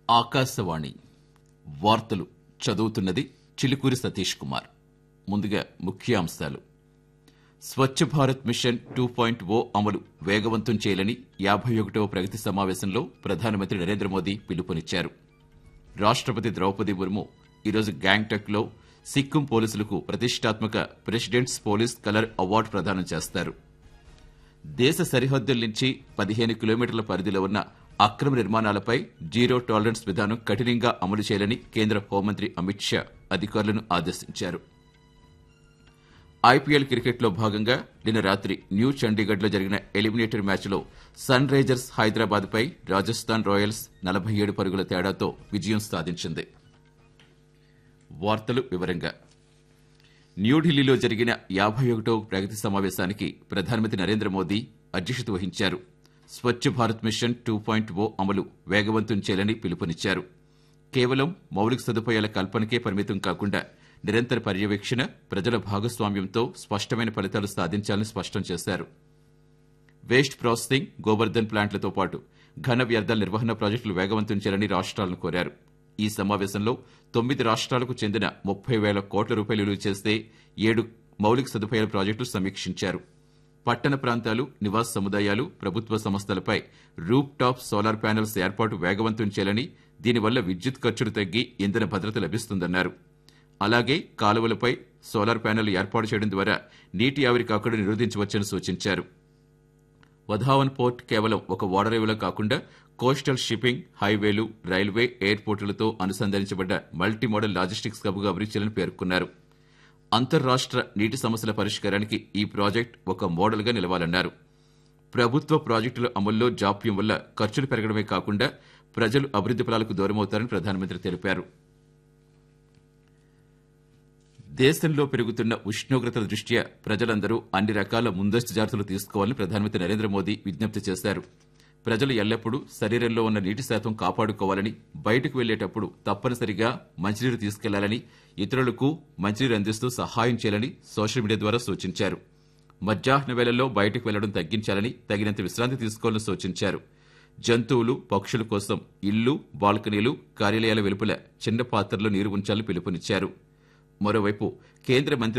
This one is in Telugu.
ఆకాశవాణి వార్తలు చదువుతున్నది చిలుకూరి సతీష్ కుమార్ ముందుగా ముఖ్యాంశాలు Swachh Bharat mission two point O అమలు వేగవంతం చేయాలని యాభై ఒకటవ ప్రగతి సమావేశంలో ప్రధానమంత్రి నరేంద్ర మోదీ పిలుపునిచ్చారు రాష్ట్రపతి ద్రౌపది ముర్ము ఈరోజు గ్యాంగ్టక్లో సిక్కిం పోలీసులకు ప్రతిష్టాత్మక ప్రెసిడెంట్స్ పోలీస్ కలర్ అవార్డు ప్రదానం చేస్తారు దేశ సరిహద్దుల నుంచి పదిహేను కిలోమీటర్ల పరిధిలో ఉన్న అక్రమ నిర్మాణాలపై జీరో టాలరెన్స్ విధానం కఠినంగా అమలు చేయాలని కేంద్ర హోంమంత్రి అమిత్ షా అధికారులను ఆదేశించారు ఐపీఎల్ క్రికెట్లో భాగంగా నిన్న రాత్రి న్యూ చండీగఢ్లో జరిగిన ఎలిమినేటర్ మ్యాచ్లో సన్ రైజర్స్ హైదరాబాద్పై రాజస్థాన్ రాయల్స్ నలభై ఏడు పరుగుల తేడాతో విజయం సాధించింది వార్తలు వివరంగా న్యూఢిల్లీలో జరిగిన యాభై ఒకటో ప్రగతి సమావేశానికి ప్రధానమంత్రి నరేంద్ర మోదీ అధ్యక్షత వహించారు Swachh Bharat mission two point O అమలు వేగవంతం చేయాలని పిలుపునిచ్చారు కేవలం మౌలిక సదుపాయాల కల్పనకే పరిమితం కాకుండా నిరంతర పర్యవేక్షణ ప్రజల భాగస్వామ్యంతో స్పష్టమైన ఫలితాలు సాధించాలని స్పష్టం చేశారు వేస్ట్ ప్రాసెసింగ్ గోబర్ధన్ ప్లాంట్లతో పాటు ఘన వ్యర్థాల నిర్వహణ ప్రాజెక్టులు వేగవంతం చేయాలని రాష్ట్రాలను కోరారు ఈ సమావేశంలో తొమ్మిది రాష్ట్రాలకు చెందిన ముప్పై వేల కోట్ల రూపాయలు విలువ చేస్తే ఏడు మౌలిక సదుపాయాల ప్రాజెక్టులు సమీక్షించారు పట్టణ ప్రాంతాలు నివాస సముదాయాలు ప్రభుత్వ సంస్థలపై రూప్ టాప్ సోలార్ ప్యానెల్స్ ఏర్పాటు వేగవంతం చేయాలని దీనివల్ల విద్యుత్ ఖర్చులు తగ్గి ఇంధన భద్రత లభిస్తుందన్నారు అలాగే కాలువలపై సోలార్ ప్యానెల్ ఏర్పాటు చేయడం ద్వారా నీటి ఆవిరి కాకుండా నిరోధించవచ్చని సూచించారు వధావన్ పోర్ట్ కేవలం ఒక ఓడరేవులో కాకుండా కోస్టల్ షిప్పింగ్ హైవేలు రైల్వే ఎయిర్పోర్టులతో అనుసంధానించబడ్డ మల్టీ మోడల్ లాజిస్టిక్స్ హబ్గా అభివృద్ధి చేయాలని పేర్కొన్నారు అంతర్రాష్ట్ర నీటి సమస్యల పరిష్కారానికి ఈ ప్రాజెక్ట్ ఒక మోడల్గా నిలవాలన్నారు ప్రభుత్వ ప్రాజెక్టుల అమల్లో జాప్యం వల్ల ఖర్చులు పెరగడమే కాకుండా ప్రజలు అభివృద్ధి ఫలాలకు దూరమవుతారని ప్రధానమంత్రి తెలిపారు దేశంలో పెరుగుతున్న ఉష్ణోగ్రతల దృష్ట్యా ప్రజలందరూ అన్ని రకాల ముందస్తు జాగ్రత్తలు తీసుకోవాలని ప్రధానమంత్రి నరేంద్ర మోదీ విజ్ఞప్తి చేశారు ప్రజలు ఎల్లప్పుడూ శరీరంలో ఉన్న నీటి శాతం కాపాడుకోవాలని బయటకు వెళ్లేటప్పుడు తప్పనిసరిగా మంచినీరు తీసుకెళ్లాలని ఇతరులకు మంచినీరు అందిస్తూ సహాయం చేయాలని సోషల్ మీడియా ద్వారా సూచించారు మధ్యాహ్న వేళల్లో బయటకు వెళ్లడం తగ్గించాలని తగినంత విశ్రాంతి తీసుకోవాలని సూచించారు జంతువులు పక్షుల కోసం ఇళ్లు బాల్కనీలు కార్యాలయాల వెలుపల చిన్న పాత్రలో నీరు ఉంచాలని పిలుపునిచ్చారు మరోవైపు కేంద్ర మంత్రి